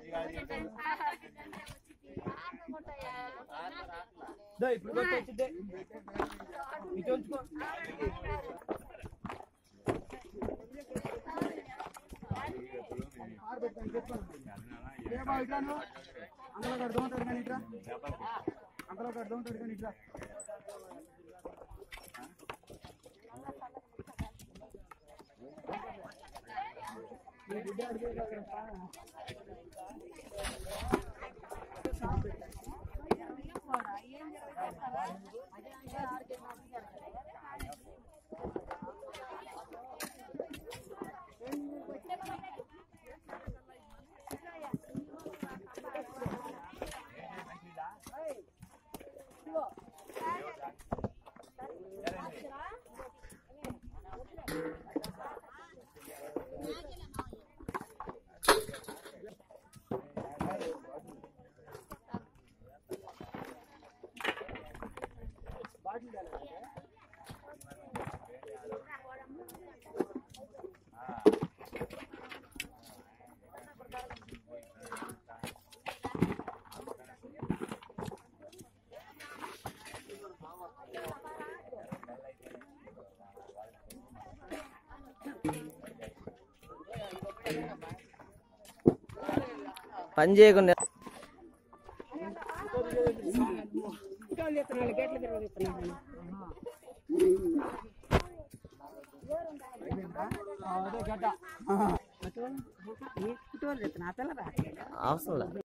దో ఇప్పుడు కొట్టు వచ్చిందే ఇటు ఉంచుకో అందులో కడదాం ఉంటాడు కానీ ఇట్రా అందులో కడదాం ఉంటాడు కానీ ఇట్రా పని చేయకుండా అవసరం లేదు